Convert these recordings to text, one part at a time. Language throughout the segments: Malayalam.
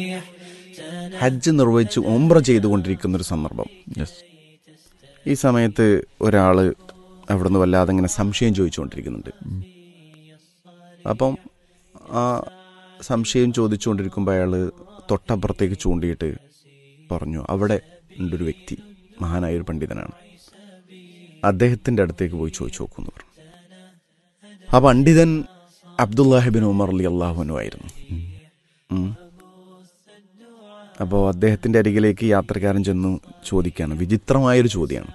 ഹജ്ജ് നിർവഹിച്ച് ഉംറ ചെയ്തുകൊണ്ടിരിക്കുന്ന ഒരു സന്ദർഭം യെസ് ഈ സമയത്ത് ഒരാൾ അവിടുന്ന് വല്ലാതെ ഇങ്ങനെ സംശയം ചോദിച്ചുകൊണ്ടിരിക്കുന്നുണ്ട് അപ്പം ആ സംശയം ചോദിച്ചുകൊണ്ടിരിക്കുമ്പോൾ അയാൾ തൊട്ടപ്പുറത്തേക്ക് ചൂണ്ടിയിട്ട് പറഞ്ഞു അവിടെ ഉണ്ടൊരു വ്യക്തി മഹാനായ ഒരു പണ്ഡിതനാണ് അദ്ദേഹത്തിൻ്റെ അടുത്തേക്ക് പോയി ചോദിച്ചു നോക്കുമെന്ന് പറഞ്ഞു ആ പണ്ഡിതൻ അബ്ദുല്ലാഹിബിൻ ഉമർ അലി അള്ളാഹുനു ആയിരുന്നു ഉം. അപ്പോൾ അദ്ദേഹത്തിൻ്റെ അരികിലേക്ക് യാത്രക്കാരൻ ചെന്ന് ചോദിക്കുകയാണ് വിചിത്രമായൊരു ചോദ്യമാണ്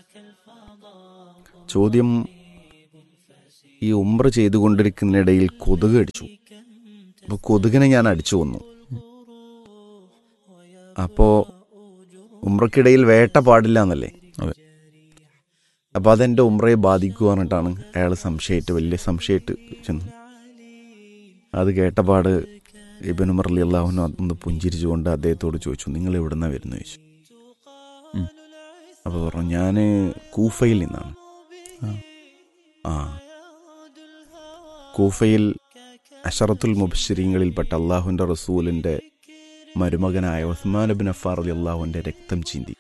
ചോദ്യം ഈ ഉംറ ചെയ്തുകൊണ്ടിരിക്കുന്നതിനിടയിൽ കൊതുക് അടിച്ചു അപ്പോൾ കൊതുകിനെ ഞാൻ അടിച്ചു കൊന്നു അപ്പോൾ ഉംറക്കിടയിൽ വേട്ട പാടില്ല എന്നല്ലേ അതെ അപ്പോൾ അതെൻ്റെ ഉംറയെ ബാധിക്കുക പറഞ്ഞിട്ടാണ് അയാൾ സംശയമായിട്ട് വലിയ സംശയമായിട്ട് ചെന്നു അത് കേട്ടപാട് ഇബൻ ഉമർ അലി അള്ളാഹുന ഒന്ന് പുഞ്ചിരിച്ചുകൊണ്ട് അദ്ദേഹത്തോട് ചോദിച്ചു നിങ്ങൾ എവിടുന്നാ വരുന്നു ചോദിച്ചു ഉം. അപ്പോൾ പറഞ്ഞു ഞാൻ കൂഫയിൽ നിന്നാണ് ആ കൂഫയിൽ അഷറത്തുൽ മുബശ്ശരീങ്ങളിൽപ്പെട്ട അള്ളാഹുവിൻ്റെ റസൂലിൻ്റെ മരുമകനായ ഉസ്മാൻ ബിൻ അഫാർ അലി അള്ളാഹുവിൻ്റെ രക്തം ചീന്തി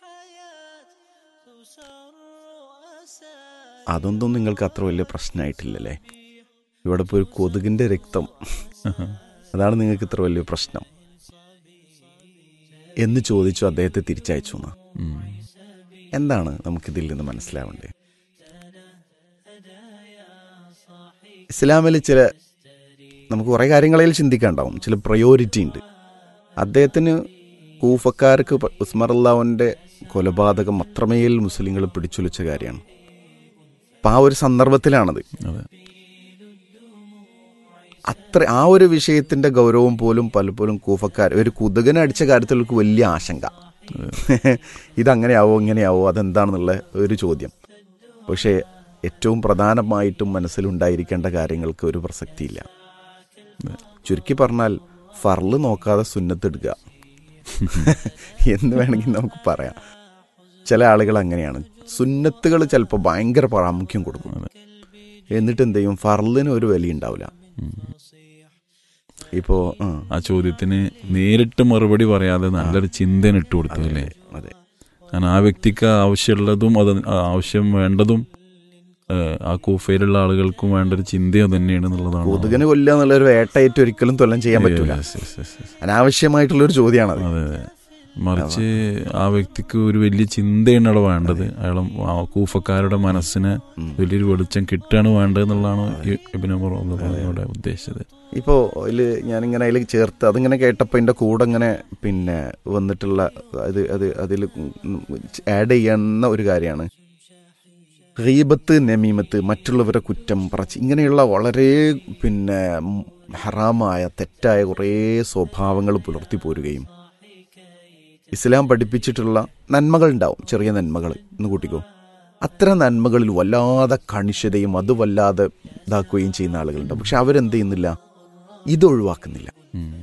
അതൊന്നും നിങ്ങൾക്ക് അത്ര വലിയ പ്രശ്നമായിട്ടില്ലല്ലേ ഇവിടെ ഇപ്പോൾ ഒരു കൊതുകിൻ്റെ രക്തം അതാണ് നിങ്ങൾക്ക് ഇത്ര വലിയ പ്രശ്നം എന്ന് ചോദിച്ചു അദ്ദേഹത്തെ തിരിച്ചയച്ചു എന്നാ ഉം. എന്താണ് നമുക്കിതിൽ നിന്ന് മനസ്സിലാവേണ്ടത് ഇസ്ലാമിൽ ചില നമുക്ക് കുറേ കാര്യങ്ങളിൽ ചിന്തിക്കാണ്ടാവും ചില പ്രയോറിറ്റി ഉണ്ട് അദ്ദേഹത്തിന് കൂഫക്കാർക്ക് പ- ഉസ്മാർ അള്ളാഹുവിൻ്റെ കൊലപാതകം അത്രമേൽ മുസ്ലിങ്ങൾ പിടിച്ചുലച്ച കാര്യമാണ് അപ്പം ആ ഒരു സന്ദർഭത്തിലാണത് അതെ അത്ര ആ ഒരു വിഷയത്തിന്റെ ഗൗരവം പോലും പലപ്പോഴും കൂഫക്കാർ ഒരു കുതുകനെ അടിച്ച കാര്യത്തിൽ അവർക്ക് വലിയ ആശങ്ക ഇതങ്ങനെയാവോ ഇങ്ങനെയാവോ അതെന്താണെന്നുള്ള ഒരു ചോദ്യം പക്ഷേ ഏറ്റവും പ്രധാനമായിട്ടും മനസ്സിലുണ്ടായിരിക്കേണ്ട കാര്യങ്ങൾക്ക് ഒരു പ്രസക്തിയില്ല ചുരുക്കി പറഞ്ഞാൽ ഫർള് നോക്കാതെ സുന്നത്തെടുക്കുക എന്ന് വേണമെങ്കിൽ നമുക്ക് പറയാം ചില ആളുകൾ അങ്ങനെയാണ് സുന്നത്തുകൾ ചിലപ്പോൾ ഭയങ്കര പ്രാമുഖ്യം കൊടുക്കും അതെ എന്നിട്ട് എന്ത് ചെയ്യും ഫർളിന് ഒരു വില ഉണ്ടാവില്ല ഉം. ഇപ്പോ ആ, ആ ചോദ്യത്തിന് നേരിട്ട് മറുപടി പറയാതെ നല്ലൊരു ചിന്തന ഇട്ട് കൊടുത്തു അല്ലേ അതെ കാരണം ആ വ്യക്തിക്ക് ആവശ്യമുള്ളതും അത് ആവശ്യം വേണ്ടതും ഏഹ്, ആ കൂഫയിലുള്ള ആളുകൾക്കും വേണ്ട ഒരു ചിന്തയും തന്നെയാണ് എന്നുള്ളതാണ് കൊതുകിനെ കൊല്ലുക എന്നുള്ള ഒരു വേട്ടയേറ്റ് ഒരിക്കലും തൊല്ലം ചെയ്യാൻ പറ്റൂല Yes, yes, yes, yes. അനാവശ്യമായിട്ടുള്ള ഒരു ചോദ്യമാണത് അതെ അതെ മറിച്ച് ആ വ്യക്തിക്ക് ഒരു വലിയ ചിന്തയാണ് അവിടെ വേണ്ടത് അയാളെ ആ കൂഫക്കാരുടെ മനസ്സിന് ഉം. വലിയൊരു വെളിച്ചം കിട്ടുകയാണ് വേണ്ടത് എന്നുള്ളതാണ് ഈ ഇബിനുമർ ഇവിടെ ഉദ്ദേശിച്ചത് ഇപ്പോൾ അതിൽ ഞാനിങ്ങനെ അതിൽ ചേർത്ത് അതിങ്ങനെ കേട്ടപ്പോൾ എൻ്റെ കൂടെ ഇങ്ങനെ പിന്നെ വന്നിട്ടുള്ള അത് അത് അതിൽ ആഡ് ചെയ്യുന്ന ഒരു കാര്യമാണ് ഗീബത്ത് നമീമത്ത് മറ്റുള്ളവരെ കുറ്റം പറച്ച് ഇങ്ങനെയുള്ള വളരെ പിന്നെ ഹറാമായ തെറ്റായ കുറേ സ്വഭാവങ്ങൾ പുലർത്തി പോരുകയും ഇസ്ലാം പഠിപ്പിച്ചിട്ടുള്ള നന്മകൾ ഉണ്ടാവും ചെറിയ നന്മകൾ എന്ന് കൂട്ടിക്കോ അത്തരം നന്മകളിൽ വല്ലാതെ കണിശതയും അത് വല്ലാതെ ഇതാക്കുകയും ചെയ്യുന്ന ആളുകളുണ്ട് പക്ഷെ അവരെന്ത് ചെയ്യുന്നില്ല ഇത് ഒഴിവാക്കുന്നില്ല ഉം.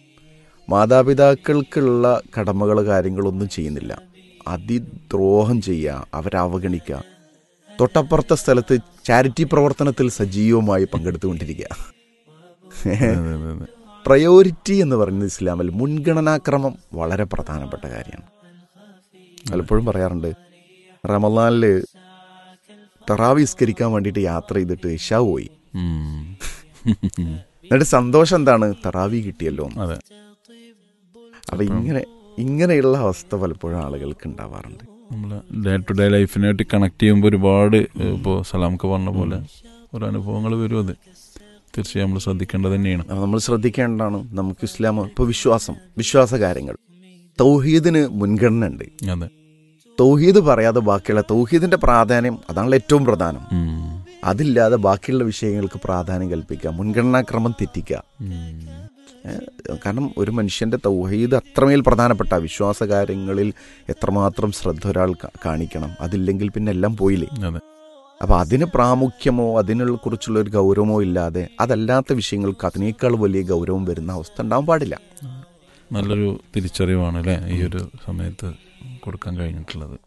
മാതാപിതാക്കൾക്കുള്ള കടമകൾ കാര്യങ്ങളൊന്നും ചെയ്യുന്നില്ല അതിദ്രോഹം ചെയ്യുക അവരെ അവഗണിക്കുക തൊട്ടപ്പുറത്തെ സ്ഥലത്ത് ചാരിറ്റി പ്രവർത്തനത്തിൽ സജീവമായി പങ്കെടുത്തുകൊണ്ടിരിക്കുക അതെ, അതെ, അതെ. പ്രയോറിറ്റി എന്ന് പറയുന്നത് ഇസ്ലാമിൽ മുൻഗണനാക്രമം വളരെ പ്രധാനപ്പെട്ട കാര്യമാണ് പലപ്പോഴും പറയാറുണ്ട് റമലാനിൽ തറാവിസ്കരിക്കാൻ വേണ്ടിയിട്ട് യാത്ര ചെയ്തിട്ട് ഇഷ പോയി ഉം. എന്നിട്ട് സന്തോഷം എന്താണ് തറാവി കിട്ടിയല്ലോ എന്ന്. അതെ അപ്പൊ ഇങ്ങനെ ഇങ്ങനെയുള്ള അവസ്ഥ പലപ്പോഴും ആളുകൾക്ക് ഉണ്ടാവാറുണ്ട് നമ്മളെ ഡേ ടു ഡേ ലൈഫിനായിട്ട് കണക്ട് ചെയ്യുമ്പോൾ ഒരുപാട് ഇപ്പോൾ സലാംക്ക് പറഞ്ഞ പോലെ ഓരോ അനുഭവങ്ങൾ വരും അത് തീർച്ചയായും നമ്മൾ ശ്രദ്ധിക്കേണ്ടത് തന്നെയാണ് അപ്പൊ നമ്മൾ ശ്രദ്ധിക്കേണ്ടതാണ് നമുക്ക് ഇസ്ലാം ഇപ്പൊ വിശ്വാസം വിശ്വാസ കാര്യങ്ങൾ തൗഹീദിന് മുൻഗണന ഉണ്ട് അതെ തൗഹീദ് പറയാതെ ബാക്കിയുള്ള തൗഹീദിന്റെ പ്രാധാന്യം അതാണല്ലോ ഏറ്റവും പ്രധാനം ഉം. അതില്ലാതെ ബാക്കിയുള്ള വിഷയങ്ങൾക്ക് പ്രാധാന്യം കൽപ്പിക്കുക മുൻഗണനാക്രമം തെറ്റിക്കുക ഉം. ഏഹ് കാരണം ഒരു മനുഷ്യന്റെ തൗഹീദ് അത്രമേൽ പ്രധാനപ്പെട്ട വിശ്വാസ കാര്യങ്ങളിൽ എത്രമാത്രം ശ്രദ്ധ ഒരാൾ കാ- കാണിക്കണം അതില്ലെങ്കിൽ പിന്നെ എല്ലാം പോയില്ലേ അതെ അപ്പൊ അതിന് പ്രാമുഖ്യമോ അതിനുള്ള കുറിച്ചുള്ള ഒരു ഗൗരവമോ ഇല്ലാതെ അതല്ലാത്ത വിഷയങ്ങൾക്ക് അതിനേക്കാൾ വലിയ ഗൗരവം വരുന്ന അവസ്ഥ ഉണ്ടാവാൻ പാടില്ല നല്ലൊരു തിരിച്ചറിവാണ് അല്ലേ ഈ ഒരു സമയത്ത് കൊടുക്കാൻ കഴിഞ്ഞിട്ടുള്ളത്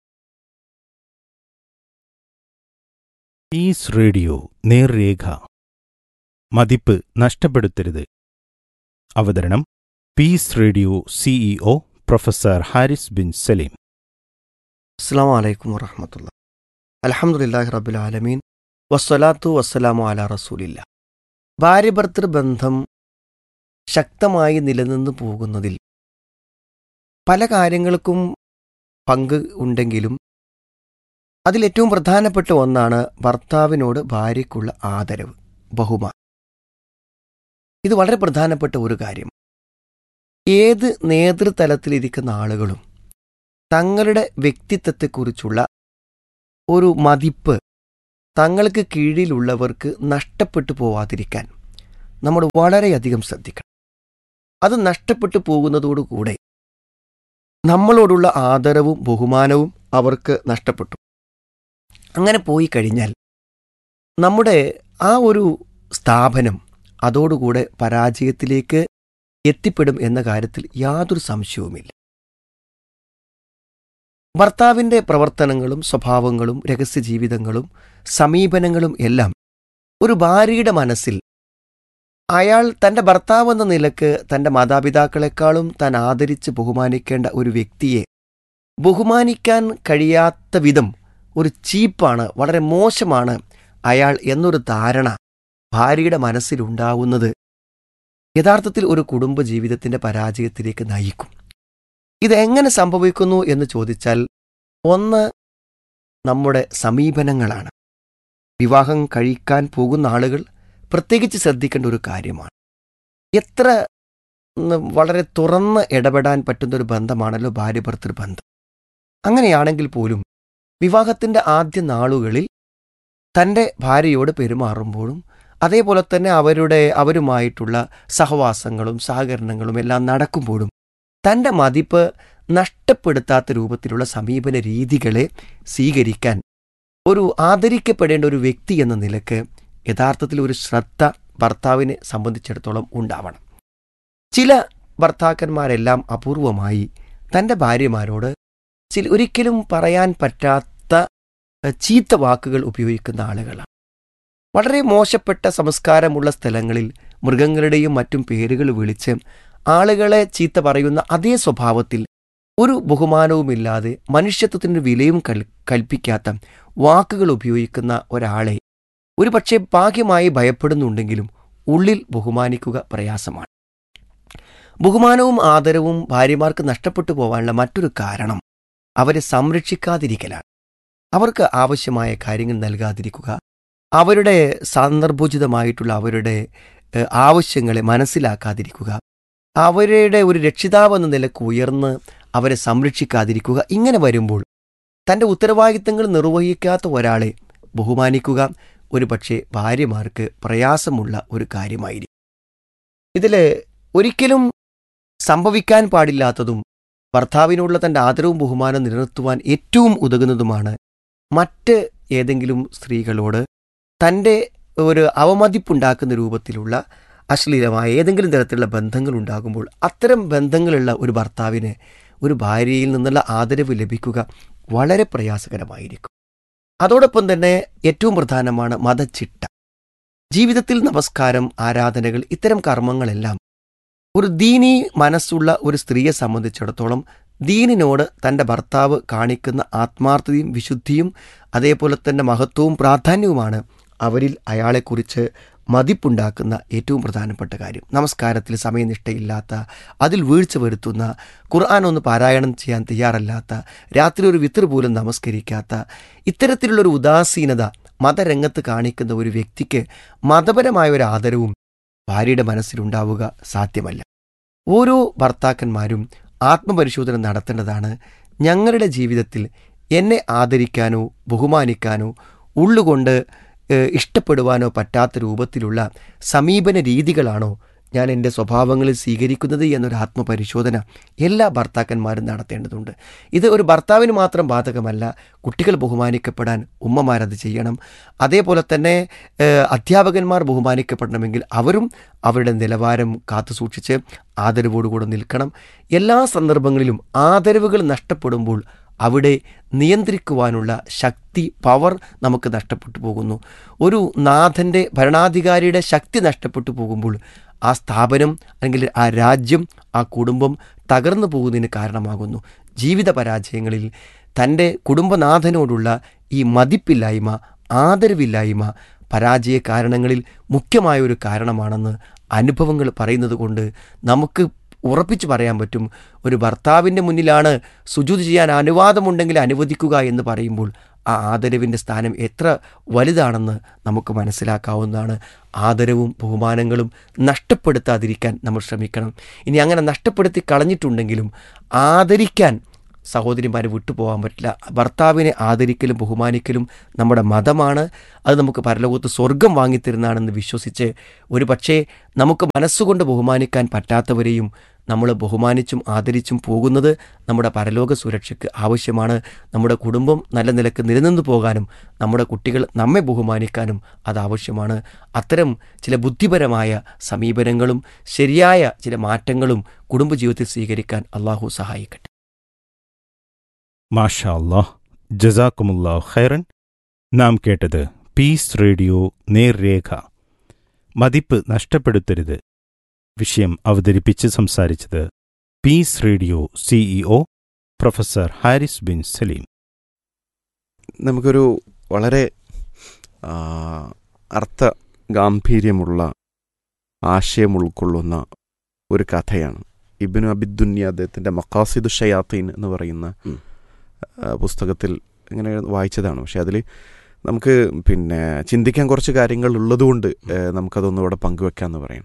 പീസ് റേഡിയോ നേർരേഖ മതിപ്പ് നഷ്ടപ്പെടുത്തരുത് അവതരണം Peace Radio CEO professor Haris bin Saleem അസ്സാം വലൈക്കും വറഹമത്തുള്ള അലഹമുല്ലാഹി റബുൽ ആലമീൻ വസ്സലാത്തു വസ്സലാമു അല റസൂലില്ല ഭാര്യ ഭർത്തൃ ബന്ധം ശക്തമായി നിലനിന്ന് പോകുന്നതിൽ പല കാര്യങ്ങൾക്കും പങ്ക് ഉണ്ടെങ്കിലും അതിലേറ്റവും പ്രധാനപ്പെട്ട ഒന്നാണ് ഭർത്താവിനോട് ഭാര്യയ്ക്കുള്ള ആദരവ് ബഹുമാനം ഇത് വളരെ പ്രധാനപ്പെട്ട ഒരു കാര്യം ഏത് നേതൃതലത്തിലിരിക്കുന്ന ആളുകളും തങ്ങളുടെ വ്യക്തിത്വത്തെക്കുറിച്ചുള്ള ഒരു മതിപ്പ് തങ്ങൾക്ക് കീഴിലുള്ളവർക്ക് നഷ്ടപ്പെട്ടു പോവാതിരിക്കാൻ നമ്മൾ വളരെയധികം ശ്രദ്ധിക്കണം അത് നഷ്ടപ്പെട്ടു പോകുന്നതോടുകൂടെ നമ്മളോടുള്ള ആദരവും ബഹുമാനവും അവർക്ക് നഷ്ടപ്പെട്ടു അങ്ങനെ പോയി കഴിഞ്ഞാൽ നമ്മുടെ ആ ഒരു സ്ഥാപനം അതോടുകൂടെ പരാജയത്തിലേക്ക് എത്തിപ്പെടും എന്ന കാര്യത്തിൽ യാതൊരു സംശയവുമില്ല ഭർത്താവിൻ്റെ പ്രവർത്തനങ്ങളും സ്വഭാവങ്ങളും രഹസ്യജീവിതങ്ങളും സമീപനങ്ങളും എല്ലാം ഒരു ഭാര്യയുടെ മനസ്സിൽ അയാൾ തൻ്റെ ഭർത്താവ് എന്ന നിലക്ക് തൻ്റെ മാതാപിതാക്കളെക്കാളും താൻ ആദരിച്ച് ബഹുമാനിക്കേണ്ട ഒരു വ്യക്തിയെ ബഹുമാനിക്കാൻ കഴിയാത്ത വിധം ഒരു ചീപ്പാണ് വളരെ മോശമാണ് അയാൾ എന്നൊരു ധാരണ ഭാര്യയുടെ മനസ്സിലുണ്ടാവുന്നത് യഥാർത്ഥത്തിൽ ഒരു കുടുംബ ജീവിതത്തിന്റെ പരാജയത്തിലേക്ക് നയിക്കും ഇത് എങ്ങനെ സംഭവിക്കുന്നു എന്ന് ചോദിച്ചാൽ ഒന്ന് നമ്മുടെ സമീപനങ്ങളാണ് വിവാഹം കഴിക്കാൻ പോകുന്ന ആളുകൾ പ്രത്യേകിച്ച് ശ്രദ്ധിക്കേണ്ട ഒരു കാര്യമാണ് എത്ര ഉം, വളരെ തുറന്ന് ഇടപെടാൻ പറ്റുന്ന ഒരു ബന്ധമാണല്ലോ ഭാര്യ ഭർത്തൃ ബന്ധം അങ്ങനെയാണെങ്കിൽ പോലും വിവാഹത്തിന്റെ ആദ്യ നാളുകളിൽ തൻ്റെ ഭാര്യയോട് പെരുമാറുമ്പോഴും അതേപോലെ തന്നെ അവരുടെ അവരുമായിട്ടുള്ള സഹവാസങ്ങളും സഹകരണങ്ങളും എല്ലാം നടക്കുമ്പോഴും തൻ്റെ മതിപ്പ് നഷ്ടപ്പെടുത്താത്ത രൂപത്തിലുള്ള സമീപന രീതികളെ സ്വീകരിക്കാൻ ഒരു ആദരിക്കപ്പെടേണ്ട ഒരു വ്യക്തി എന്ന നിലക്ക് യഥാർത്ഥത്തിൽ ഒരു ശ്രദ്ധ ഭർത്താവിനെ സംബന്ധിച്ചിടത്തോളം ഉണ്ടാവണം ചില ഭർത്താക്കന്മാരെല്ലാം അപൂർവമായി തൻ്റെ ഭാര്യമാരോട് ചില ഒരിക്കലും പറയാൻ പറ്റാത്ത എഹ്, ചീത്ത വാക്കുകൾ ഉപയോഗിക്കുന്ന ആളുകളാണ് വളരെ മോശപ്പെട്ട സംസ്കാരമുള്ള സ്ഥലങ്ങളിൽ മൃഗങ്ങളുടെയും മറ്റും പേരുകൾ വിളിച്ച് ആളുകളെ ചീത്ത പറയുന്ന അതേ സ്വഭാവത്തിൽ ഒരു ബഹുമാനവുമില്ലാതെ മനുഷ്യത്വത്തിന് വിലയും കൽ കൽപ്പിക്കാത്ത വാക്കുകൾ ഉപയോഗിക്കുന്ന ഒരാളെ ഒരുപക്ഷെ ഭാഗ്യമായി ഭയപ്പെടുന്നുണ്ടെങ്കിലും ഉള്ളിൽ ബഹുമാനിക്കുക പ്രയാസമാണ് ബഹുമാനവും ആദരവും ഭാര്യമാർക്ക് നഷ്ടപ്പെട്ടു പോകാനുള്ള മറ്റൊരു കാരണം അവരെ സംരക്ഷിക്കാതിരിക്കലാണ് അവർക്ക് ആവശ്യമായ കാര്യങ്ങൾ നൽകാതിരിക്കുക അവരുടെ സന്ദർഭോചിതമായിട്ടുള്ള അവരുടെ ഏഹ്, ആവശ്യങ്ങളെ മനസ്സിലാക്കാതിരിക്കുക അവരുടെ ഒരു രക്ഷിതാവ് എന്ന നിലക്ക് ഉയർന്ന് അവരെ സംരക്ഷിക്കാതിരിക്കുക ഇങ്ങനെ വരുമ്പോൾ തൻ്റെ ഉത്തരവാദിത്തങ്ങൾ നിർവഹിക്കാത്ത ഒരാളെ ബഹുമാനിക്കുക ഒരു പക്ഷേ ഭാര്യമാർക്ക് പ്രയാസമുള്ള ഒരു കാര്യമായിരിക്കും ഇതിൽ ഒരിക്കലും സംഭവിക്കാൻ പാടില്ലാത്തതും ഭർത്താവിനോടുള്ള തൻ്റെ ആദരവും ബഹുമാനം നിലനിർത്തുവാൻ ഏറ്റവും ഉതകുന്നതുമാണ് മറ്റ് ഏതെങ്കിലും സ്ത്രീകളോട് തൻ്റെ ഒരു അവമതിപ്പുണ്ടാക്കുന്ന രൂപത്തിലുള്ള അശ്ലീലമായ ഏതെങ്കിലും തരത്തിലുള്ള ബന്ധങ്ങൾ ഉണ്ടാകുമ്പോൾ അത്തരം ബന്ധങ്ങളുള്ള ഒരു ഭർത്താവിന് ഒരു ഭാര്യയിൽ നിന്നുള്ള ആദരവ് ലഭിക്കുക വളരെ പ്രയാസകരമായിരിക്കും അതോടൊപ്പം തന്നെ ഏറ്റവും പ്രധാനമാണ് മതച്ചിട്ട ജീവിതത്തിൽ നമസ്കാരം ആരാധനകൾ ഇത്തരം കർമ്മങ്ങളെല്ലാം ഒരു ദീനി മനസ്സുള്ള ഒരു സ്ത്രീയെ സംബന്ധിച്ചിടത്തോളം ദീനിനോട് തൻ്റെ ഭർത്താവ് കാണിക്കുന്ന ആത്മാർത്ഥതയും വിശുദ്ധിയും അതേപോലെ തന്നെ മഹത്വവും പ്രാധാന്യവുമാണ് അവരിൽ അയാളെക്കുറിച്ച് മതിപ്പുണ്ടാക്കുന്ന ഏറ്റവും പ്രധാനപ്പെട്ട കാര്യം നമസ്കാരത്തിൽ സമയനിഷ്ഠയില്ലാത്ത അതിൽ വീഴ്ച വരുത്തുന്ന ഖുർആൻ ഒന്ന് പാരായണം ചെയ്യാൻ തയ്യാറല്ലാത്ത രാത്രി ഒരു വിത്തർ പോലും നമസ്കരിക്കാത്ത ഇത്തരത്തിലുള്ളൊരു ഉദാസീനത മതരംഗത്ത് കാണിക്കുന്ന ഒരു വ്യക്തിക്ക് മതപരമായ ഒരു ആദരവും ഭാര്യയുടെ മനസ്സിലുണ്ടാവുക സാധ്യമല്ല ഓരോ ഭർത്താക്കന്മാരും ആത്മപരിശോധന നടത്തേണ്ടതാണ് ഞങ്ങളുടെ ജീവിതത്തിൽ എന്നെ ആദരിക്കാനോ ബഹുമാനിക്കാനോ ഉള്ളുകൊണ്ട് ഏഹ്, ഇഷ്ടപ്പെടുവാനോ പറ്റാത്ത രൂപത്തിലുള്ള സമീപന രീതികളാണോ ഞാൻ എൻ്റെ സ്വഭാവങ്ങളിൽ സ്വീകരിക്കുന്നത് എന്നൊരു ആത്മപരിശോധന എല്ലാ ഭർത്താക്കന്മാരും നടത്തേണ്ടതുണ്ട് ഇത് ഒരു ഭർത്താവിന് മാത്രം ബാധകമല്ല കുട്ടികൾ ബഹുമാനിക്കപ്പെടാൻ ഉമ്മമാരത് ചെയ്യണം അതേപോലെ തന്നെ ഏഹ്, അധ്യാപകന്മാർ ബഹുമാനിക്കപ്പെടണമെങ്കിൽ അവരും അവരുടെ നിലവാരം കാത്തു സൂക്ഷിച്ച് ആദരവോടുകൂടെ നിൽക്കണം എല്ലാ സന്ദർഭങ്ങളിലും ആദരവുകൾ നഷ്ടപ്പെടുമ്പോൾ അവിടെ നിയന്ത്രിക്കുവാനുള്ള ശക്തി പവർ നമുക്ക് നഷ്ടപ്പെട്ടു പോകുന്നു ഒരു നാഥൻ്റെ ഭരണാധികാരിയുടെ ശക്തി നഷ്ടപ്പെട്ടു പോകുമ്പോൾ ആ സ്ഥാപനം അല്ലെങ്കിൽ ആ രാജ്യം ആ കുടുംബം തകർന്നു പോകുന്നതിന് കാരണമാകുന്നു ജീവിത പരാജയങ്ങളിൽ തൻ്റെ കുടുംബനാഥനോടുള്ള ഈ മതിപ്പില്ലായ്മ ആദരവില്ലായ്മ പരാജയ കാരണങ്ങളിൽ മുഖ്യമായ ഒരു കാരണമാണെന്ന് അനുഭവങ്ങൾ പറയുന്നത് കൊണ്ട് നമുക്ക് ഉറപ്പിച്ചു പറയാൻ പറ്റും ഒരു ഭർത്താവിൻ്റെ മുന്നിലാണ് സുജൂത് ചെയ്യാൻ അനുവാദമുണ്ടെങ്കിൽ അനുവദിക്കുക എന്ന് പറയുമ്പോൾ ആ ആദരവിൻ്റെ സ്ഥാനം എത്ര വലുതാണെന്ന് നമുക്ക് മനസ്സിലാക്കാവുന്നതാണ് ആദരവും ബഹുമാനങ്ങളും നഷ്ടപ്പെടുത്താതിരിക്കാൻ നമ്മൾ ശ്രമിക്കണം ഇനി അങ്ങനെ നഷ്ടപ്പെടുത്തി കളഞ്ഞിട്ടുണ്ടെങ്കിലും ആദരിക്കാൻ സഹോദരിമാരെ വിട്ടുപോകാൻ പറ്റില്ല ഭർത്താവിനെ ആദരിക്കലും ബഹുമാനിക്കലും നമ്മുടെ മതമാണ് അത് നമുക്ക് പരലോകത്ത് സ്വർഗം വാങ്ങിത്തരുന്നതാണെന്ന് വിശ്വസിച്ച് ഒരു പക്ഷേ നമുക്ക് മനസ്സുകൊണ്ട് ബഹുമാനിക്കാൻ പറ്റാത്തവരെയും നമ്മൾ ബഹുമാനിച്ചും ആദരിച്ചും പോകുന്നത് നമ്മുടെ പരലോക സുരക്ഷയ്ക്ക് ആവശ്യമാണ് നമ്മുടെ കുടുംബം നല്ല നിലക്ക് നിലനിന്നു പോകാനും നമ്മുടെ കുട്ടികൾ നമ്മെ ബഹുമാനിക്കാനും അത് ആവശ്യമാണ് അത്തരം ചില ബുദ്ധിപരമായ സമീപനങ്ങളും ശരിയായ ചില മാറ്റങ്ങളും കുടുംബജീവിതത്തിൽ സ്വീകരിക്കാൻ അള്ളാഹു സഹായിക്കട്ടെ മാഷാ അല്ലാഹ് ജസാക്കുമുല്ലാഹ് ഖൈറൻ നാം കേട്ടത് പീസ് റേഡിയോ നേർരേഖ മതിപ്പ് നഷ്ടപ്പെടുത്തരുത് വിഷയം അവതരിപ്പിച്ച് സംസാരിച്ചത് Peace Radio CEO professor Haris bin Saleem നമുക്കൊരു വളരെ ആ, അർത്ഥ ഗാംഭീര്യമുള്ള ആശയം ഉൾക്കൊള്ളുന്ന ഒരു കഥയാണ് ഇബിനു അബിദുന്യ അദ്ദേഹത്തിൻ്റെ മക്കാസിദു ഷയാത്തീൻ എന്ന് പറയുന്ന ഉം. ആ, പുസ്തകത്തിൽ ഇങ്ങനെ വായിച്ചതാണ് പക്ഷെ അതിൽ നമുക്ക് പിന്നെ ചിന്തിക്കാൻ കുറച്ച് കാര്യങ്ങൾ ഉള്ളതുകൊണ്ട് ഏ, നമുക്കതൊന്നും ഇവിടെ പങ്കുവെക്കാമെന്ന് പറയാം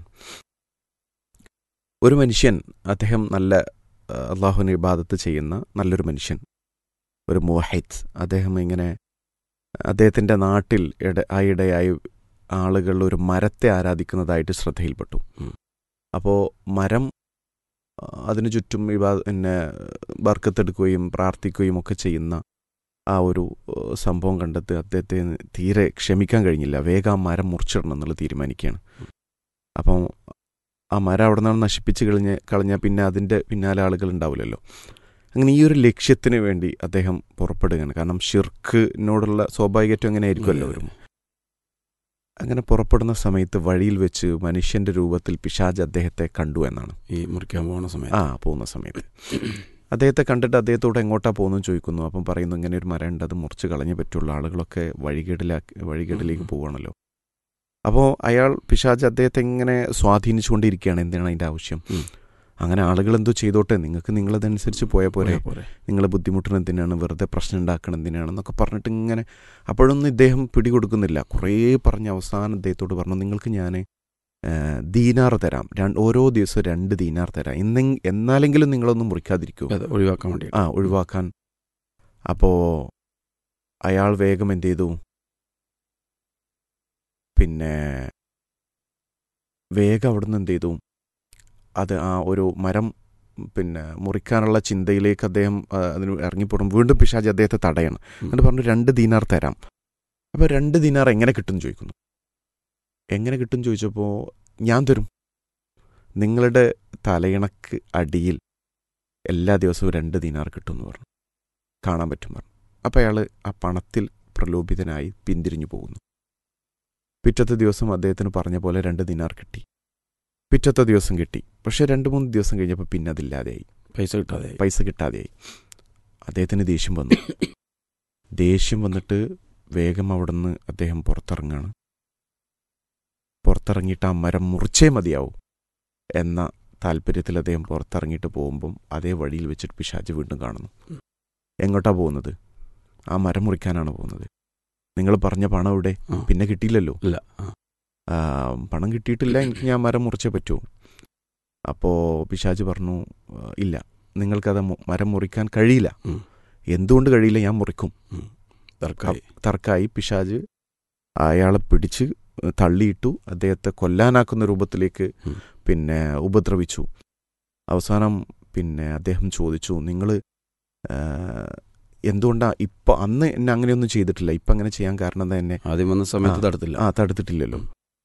ഒരു മനുഷ്യൻ അദ്ദേഹം നല്ല ആ, അള്ളാഹുവിനെ ഇബാദത്ത് ചെയ്യുന്ന നല്ലൊരു മനുഷ്യൻ ഒരു മോഹിത് അദ്ദേഹം ഇങ്ങനെ അദ്ദേഹത്തിൻ്റെ നാട്ടിൽ ഇട ആയിടെയായി ആളുകൾ ഒരു മരത്തെ ആരാധിക്കുന്നതായിട്ട് ശ്രദ്ധയിൽപ്പെട്ടു ഉം. അപ്പോൾ മരം ആ, അതിനു ചുറ്റും ഇവ പിന്നെ ബർക്കത്തെടുക്കുകയും പ്രാർത്ഥിക്കുകയും ഒക്കെ ചെയ്യുന്ന ആ ഒരു ഏഹ്, സംഭവം കണ്ടെത്തി അദ്ദേഹത്തെ തീരെ ക്ഷമിക്കാൻ കഴിഞ്ഞില്ല വേഗം ആ മരം മുറിച്ചിടണം എന്നുള്ളത് തീരുമാനിക്കുകയാണ് അപ്പം ആ മരം അവിടെ നിന്ന് നശിപ്പിച്ച് കളഞ്ഞ് കളഞ്ഞാൽ പിന്നെ അതിൻ്റെ പിന്നാലെ ആളുകൾ ഉണ്ടാവില്ലല്ലോ അങ്ങനെ ഈ ഒരു ലക്ഷ്യത്തിന് വേണ്ടി അദ്ദേഹം പുറപ്പെടുകയാണ് കാരണം ഷിർക്കിനോടുള്ള സ്വാഭാവികത്വം അങ്ങനെ ആയിരിക്കുമല്ലോ ഒരു അങ്ങനെ പുറപ്പെടുന്ന സമയത്ത് വഴിയിൽ വെച്ച് മനുഷ്യന്റെ രൂപത്തിൽ പിശാജ് അദ്ദേഹത്തെ കണ്ടു എന്നാണ് ഈ മുറിക്കാൻ പോകുന്ന ആ സമയത്ത് പോകുന്ന സമയത്ത് അദ്ദേഹത്തെ കണ്ടിട്ട് അദ്ദേഹത്തോട് എങ്ങോട്ടാ പോകുന്നു ചോദിക്കുന്നു അപ്പം പറയുന്നു ഇങ്ങനെ ഒരു മരം ഉണ്ട് അത് മുറിച്ച് കളഞ്ഞേ പറ്റുള്ളൂ ആളുകളൊക്കെ വഴികേടിലാക്കി വഴികേടിലേക്ക് പോവുകയാണല്ലോ അപ്പോൾ അയാൾ പിശാജ് അദ്ദേഹത്തെ ഇങ്ങനെ സ്വാധീനിച്ചുകൊണ്ടിരിക്കുകയാണ് എന്താണ് അതിൻ്റെ ആവശ്യം ഉം. അങ്ങനെ ആളുകൾ എന്തോ ചെയ്തോട്ടെ നിങ്ങൾക്ക് നിങ്ങളതനുസരിച്ച് പോയാൽ പോരെ പോരെ, പോരെ. നിങ്ങൾ ബുദ്ധിമുട്ടുന്നത് എന്തിനാണ് വെറുതെ പ്രശ്നം ഉണ്ടാക്കണം എന്തിനാണെന്നൊക്കെ പറഞ്ഞിട്ട് ഇങ്ങനെ അപ്പോഴൊന്നും ഇദ്ദേഹം പിടികൊടുക്കുന്നില്ല കുറേ പറഞ്ഞ് അവസാനം ഇദ്ദേഹത്തോട് പറഞ്ഞു നിങ്ങൾക്ക് ഞാൻ ദീനാർ തരാം രണ്ട് ഓരോ ദിവസവും രണ്ട് ദീനാർ തരാം എന്നെ എന്നാലെങ്കിലും നിങ്ങളൊന്നും മുറിക്കാതിരിക്കൂ അതെ ഒഴിവാക്കാൻ വേണ്ടി ആ ഒഴിവാക്കാൻ അപ്പോൾ അയാൾ വേഗം എന്ത് ചെയ്തു പിന്നെ വേഗം അവിടുന്ന് എന്ത് ചെയ്തു അത് ആ ഒരു മരം പിന്നെ മുറിക്കാനുള്ള ചിന്തയിലേക്ക് അദ്ദേഹം ആ, അതിന് ഇറങ്ങിപ്പോടും വീണ്ടും പിശാജ് അദ്ദേഹത്തെ തടയണം എന്നിട്ട് പറഞ്ഞു രണ്ട് ദീനാർ തരാം അപ്പോൾ രണ്ട് ദീനാർ എങ്ങനെ കിട്ടും ചോദിക്കുന്നു എങ്ങനെ കിട്ടും ചോദിച്ചപ്പോൾ ഞാൻ തരും നിങ്ങളുടെ തലയിണക്ക് അടിയിൽ എല്ലാ ദിവസവും രണ്ട് ദീനാർ കിട്ടും എന്ന് പറഞ്ഞു കാണാൻ പറ്റും പറഞ്ഞു അപ്പോൾ അയാൾ ആ പണത്തിൽ പ്രലോഭിതനായി പിന്തിരിഞ്ഞു പോകുന്നു പിറ്റത്തെ ദിവസം അദ്ദേഹത്തിന് പറഞ്ഞ പോലെ രണ്ട് ദിനാർ കിട്ടി പിറ്റത്തെ ദിവസം കിട്ടി പക്ഷെ രണ്ട് മൂന്ന് ദിവസം കഴിഞ്ഞപ്പോൾ പിന്നെ അതില്ലാതെയായി പൈസ കിട്ടാതെ പൈസ കിട്ടാതെയായി അദ്ദേഹത്തിന് ദേഷ്യം വന്നു ദേഷ്യം വന്നിട്ട് വേഗം അവിടുന്ന് അദ്ദേഹം പുറത്തിറങ്ങാണ് പുറത്തിറങ്ങിയിട്ട് ആ മരം മുറിച്ചേ മതിയാവും എന്ന താല്പര്യത്തിൽ അദ്ദേഹം പുറത്തിറങ്ങിയിട്ട് പോകുമ്പം അതേ വഴിയിൽ വെച്ചിട്ട് പിശാജ് വീണ്ടും കാണുന്നു എങ്ങോട്ടാ പോകുന്നത് ആ മരം മുറിക്കാനാണ് പോകുന്നത് നിങ്ങൾ പറഞ്ഞ പണം ഇവിടെ ആ. പിന്നെ കിട്ടിയില്ലല്ലോ ഇല്ല ആ. ആ, പണം കിട്ടിയിട്ടില്ല എനിക്ക് ഞാൻ മരം മുറിച്ചേ പറ്റൂ അപ്പോൾ പിശാജ് പറഞ്ഞു "ആ, ഇല്ല നിങ്ങൾക്കത് മു- മരം മുറിക്കാൻ കഴിയില്ല ഉം. എന്തുകൊണ്ട് കഴിയില്ല ഞാൻ മുറിക്കും തർക്കമായി തർക്കായി പിശാജ് അയാളെ പിടിച്ച് തള്ളിയിട്ടു അദ്ദേഹത്തെ കൊല്ലാനാക്കുന്ന രൂപത്തിലേക്ക് ഉം. പിന്നെ ഉപദ്രവിച്ചു അവസാനം പിന്നെ അദ്ദേഹം ചോദിച്ചു നിങ്ങൾ എന്തുകൊണ്ടാ ഇപ്പൊ അന്ന് എന്നെ അങ്ങനെയൊന്നും ചെയ്തിട്ടില്ല ഇപ്പൊ അങ്ങനെ ചെയ്യാൻ കാരണം എന്താ എന്നെ ആദ്യം വന്ന സമയത്ത് ആ. തടുത്തില്ല ആ തടുത്തിട്ടില്ലല്ലോ